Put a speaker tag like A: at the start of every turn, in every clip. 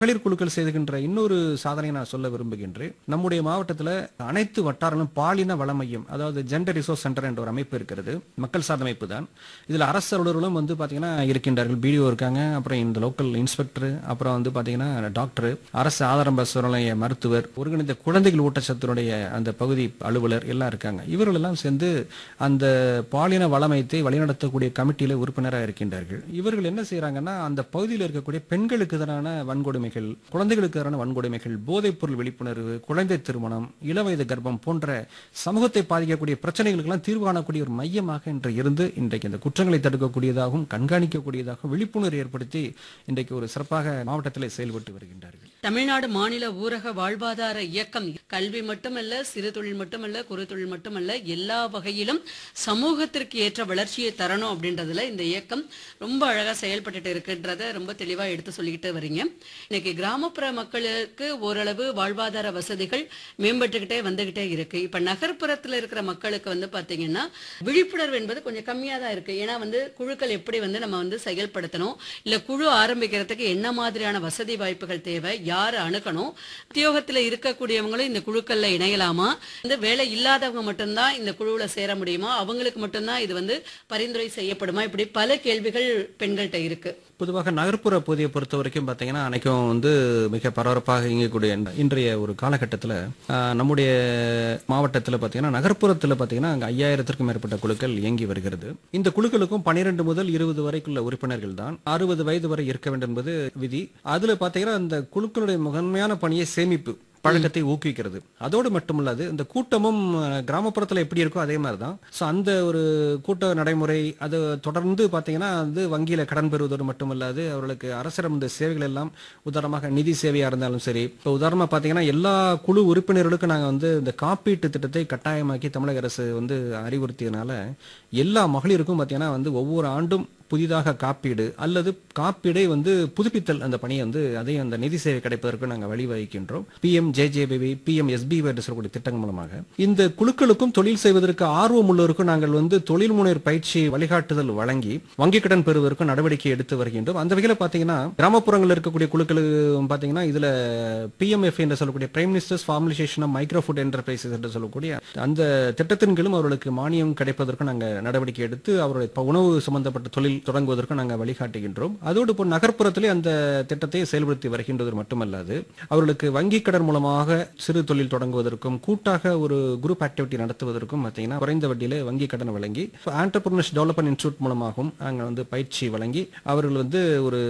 A: மகளிர் குழுக்கள் செய்துகின்ற இன்னொரு சாதனையை நான் சொல்ல விரும்புகின்றேன் நம்முடைய மாவட்டத்தில் அனைத்து வட்டாரங்களும் பாலின வள மையம் அதாவது ஜெண்டர் ரிசோர்ஸ் சென்டர் என்ற ஒரு அமைப்பு இருக்கிறது மக்கள் சார்ந்த அமைப்பு தான் இதில் அரசு அலுவலர்களும் வந்து பார்த்தீங்கன்னா இருக்கின்றார்கள் பிடிஓ இருக்காங்க அப்புறம் இந்த லோக்கல் இன்ஸ்பெக்டர் அப்புறம் வந்து பார்த்தீங்கன்னா டாக்டர் அரசு ஆதாரம்ப சுரநிலைய மருத்துவர் ஒருங்கிணைந்த குழந்தைகள் ஊட்டச்சத்தினுடைய அந்த பகுதி அலுவலர் எல்லாம் இருக்காங்க இவர்கள் எல்லாம் சேர்ந்து அந்த பாலின வளமையத்தை வழிநடத்தக்கூடிய கமிட்டியில உறுப்பினராக இருக்கின்றார்கள் இவர்கள் என்ன செய்யறாங்கன்னா அந்த பகுதியில் இருக்கக்கூடிய பெண்களுக்கு எதிரான வன்கொடுமைகள் குழந்தைகளுக்கு எதிரான வன்கொடுமைகள் போதைப் பொருள் விழிப்புணர்வு குழந்தை திருமணம் இளவயது கர்ப்பம் போன்ற சமூகத்தை பாதிக்கக்கூடிய பிரச்சனைகளுக்கெல்லாம் தீர்வு காணக்கூடிய ஒரு மையமாக இன்று இருந்து இன்றைக்கு இந்த குற்றங்களை தடுக்கக்கூடியதாகவும் கண்காணிக்கக்கூடியதாகவும் விழிப்புணர்வு ஏற்படுத்தி இன்றைக்கு ஒரு சிறப்பாக மாவட்டத்தில் செயல்பட்டு வருகின்றார்கள்
B: தமிழ்நாடு மாநில ஊரக வாழ்வாதார இயக்கம் கல்வி மட்டுமல்ல சிறு தொழில் மட்டுமல்ல குறு தொழில் மட்டுமல்ல எல்லா வகையிலும் சமூகத்திற்கு ஏற்ற வளர்ச்சியை தரணும் அப்படின்றதுல இந்த இயக்கம் ரொம்ப அழகா செயல்பட்டுட்டு இருக்குன்றத ரொம்ப தெளிவா எடுத்து சொல்லிக்கிட்டு வரீங்க இன்னைக்கு கிராமப்புற மக்களுக்கு ஓரளவு வாழ்வாதார வசதிகள் மேம்பட்டுக்கிட்டே வந்துகிட்டே இருக்கு இப்ப நகர்ப்புறத்துல இருக்கிற மக்களுக்கு வந்து பாத்தீங்கன்னா விழிப்புணர்வு என்பது கொஞ்சம் கம்மியா தான் இருக்கு ஏன்னா வந்து குழுக்கள் எப்படி வந்து நம்ம வந்து செயல்படுத்தணும் இல்ல குழு ஆரம்பிக்கிறதுக்கு என்ன மாதிரியான வசதி வாய்ப்புகள் தேவை யார் அணுகணும் உத்தியோகத்துல இருக்கக்கூடியவங்களும் இந்த குழுக்கள்ல இணையலாமா இந்த வேலை இல்லாதவங்க மட்டும்தான் இந்த குழுவுல சேர முடியுமா அவங்களுக்கு மட்டும்தான் இது வந்து பரிந்துரை செய்யப்படுமா இப்படி பல கேள்விகள் பெண்கள்கிட்ட இருக்கு
A: பொதுவாக நகர்ப்புற பகுதியை பொறுத்த வரைக்கும் பார்த்தீங்கன்னா அன்னைக்கும் வந்து மிக பரபரப்பாக இயங்கக்கூடிய இந்த- இன்றைய ஒரு காலகட்டத்தில் நம்முடைய மாவட்டத்தில் பார்த்தீங்கன்னா நகர்ப்புறத்தில் பார்த்தீங்கன்னா அங்கே ஐயாயிரத்திற்கும் மேற்பட்ட குழுக்கள் இயங்கி வருகிறது இந்த குழுக்களுக்கும் பன்னிரெண்டு முதல் இருபது வரைக்குள்ள உறுப்பினர்கள் தான் அறுபது வயது வரை இருக்க வேண்டும் என்பது விதி அதுல பார்த்தீங்கன்னா அந்த குழுக்களுடைய முதன்மையான பணியை சேமிப்பு பழக்கத்தை ஊக்குவிக்கிறது அதோடு மட்டுமல்லாது இந்த கூட்டமும் அஹ், கிராமப்புறத்துல எப்படி இருக்கோ அதே மாதிரி தான் ஸோ அந்த ஒரு கூட்ட நடைமுறை அது தொடர்ந்து பார்த்தீங்கன்னா வந்து வங்கியில கடன் பெறுவதோடு மட்டுமல்லாது அவர்களுக்கு அரசிடம் இந்த சேவைகள் எல்லாம் உதாரணமாக நிதி சேவையா இருந்தாலும் சரி இப்போ உதாரணமா பார்த்தீங்கன்னா எல்லா குழு உறுப்பினர்களுக்கும் நாங்கள் வந்து இந்த காப்பீட்டு திட்டத்தை கட்டாயமாக்கி தமிழக அரசு வந்து அறிவுறுத்தியதுனால எல்லா மகளிருக்கும் பார்த்தீங்கன்னா வந்து ஒவ்வொரு ஆண்டும் புதிதாக காப்பீடு அல்லது காப்பீடை வந்து புதுப்பித்தல் அந்த பணியை வந்து அதையும் அந்த நிதி சேவை கிடைப்பதற்கு நாங்கள் வழிவகுக்கின்றோம் பிஎம் ஜேஜேபிவி பிஎம் எஸ்பி என்று சொல்லக்கூடிய திட்டங்கள் மூலமாக இந்த குழுக்களுக்கும் தொழில் செய்வதற்கு ஆர்வம் உள்ளவருக்கும் நாங்கள் வந்து தொழில் முனைவர் பயிற்சி வழிகாட்டுதல் வழங்கி வங்கிக் கடன் பெறுவதற்கும் நடவடிக்கை எடுத்து வருகின்றோம் அந்த வகையில் பார்த்தீங்கன்னா கிராமப்புறங்களில் இருக்கக்கூடிய குழுக்களுக்கு பார்த்தீங்கன்னா இதுல பிஎம்எஃப் என்று சொல்லக்கூடிய prime minister's formalisation of micro food enterprises என்று சொல்லக்கூடிய அந்த திட்டத்தின் கீழும் அவர்களுக்கு மானியம் கிடைப்பதற்கு நாங்கள் நடவடிக்கை எடுத்து அவருடைய ப- உணவு சம்பந்தப்பட்ட தொழில் தொடங்குவதற்கு நாங்கள் வழிகாட்டுகின்றோம் அதோடு இப்போ நகர்ப்புறத்திலே அந்த திட்டத்தை செயல்படுத்தி வருகின்றது மட்டுமல்லாது அவர்களுக்கு வங்கி கடன் மூலமாக சிறு தொழில் தொடங்குவதற்கும் கூட்டாக ஒரு குரூப் ஆக்டிவிட்டி நடத்துவதற்கும் பார்த்தீங்கன்னா குறைந்த வட்டியிலே வங்கி கடன் வழங்கி ஆண்டர்பிரினர்ஸ் டெவலப்மெண்ட் இன்ஸ்டியூட் மூலமாகவும் நாங்கள் வந்து பயிற்சி வழங்கி அவர்கள் வந்து ஒரு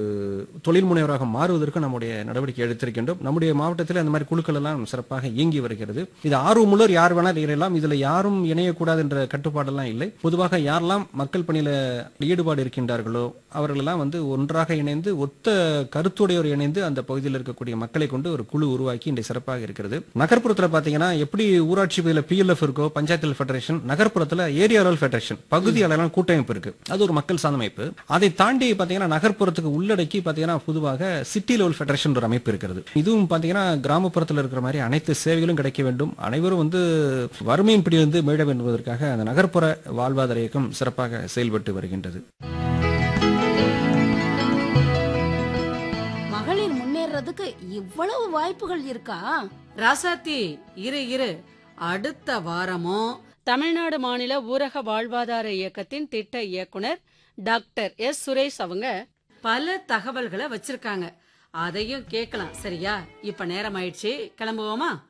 A: தொழில் முனைவராக மாறுவதற்கு நம்முடைய நடவடிக்கை எடுத்திருக்கின்றோம் நம்முடைய மாவட்டத்தில் அந்த மாதிரி குழுக்கள் எல்லாம் சிறப்பாக இயங்கி வருகிறது இது ஆர்வமுள்ளர் யார் வேணால் இணையலாம் இதுல யாரும் இணையக்கூடாது என்ற கட்டுப்பாடெல்லாம் இல்லை பொதுவாக யாரெல்லாம் மக்கள் பணியில ஈடுபாடு இருக்கின்றார்களோ அவர்களெல்லாம் வந்து ஒன்றாக இணைந்து ஒத்த கருத்துடையோர் இணைந்து அந்த பகுதியில் இருக்கக்கூடிய மக்களை கொண்டு ஒரு குழு உருவாக்கி இன்றைய சிறப்பாக இருக்கிறது நகர்ப்புறத்துல பாத்தீங்கன்னா எப்படி ஊராட்சி பகுதியில் பிஎல்எஃப் இருக்கோ பஞ்சாயத்து ஃபெடரேஷன் நகர்ப்புறத்துல ஏரியா லெவல் ஃபெடரேஷன் பகுதி அளவிலான கூட்டமைப்பு இருக்கு அது ஒரு மக்கள் சார்ந்த அமைப்பு அதை தாண்டி பாத்தீங்கன்னா நகர்ப்புறத்துக்கு உள்ளடக்கி பாத்தீங்கன்னா பொதுவாக சிட்டி லெவல் ஃபெடரேஷன் ஒரு அமைப்பு இருக்கிறது இதுவும் பாத்தீங்கன்னா கிராமப்புறத்தில் இருக்கிற மாதிரி அனைத்து சேவைகளும் கிடைக்க வேண்டும் அனைவரும் வந்து வறுமையின் பிடியிலிருந்து மீள வேண்டும் என்பதற்காக அந்த நகர்ப்புற வாழ்வாதார இயக்கம் சிறப்பாக செயல்பட்டு வருகின்றது
C: மகளிர் முன்னேறதுக்கு இவ்வளவு வாய்ப்புகள் இருக்கா
B: ராசாத்தி இரு இரு அடுத்த வாரமும் தமிழ்நாடு மாநில ஊரக வாழ்வாதார இயக்கத்தின் திட்ட இயக்குனர் டாக்டர் எஸ் சுரேஷ் அவங்க பல தகவல்களை வச்சிருக்காங்க அதையும் கேட்கலாம் சரியா இப்ப நேரம் ஆயிடுச்சு கிளம்புவோமா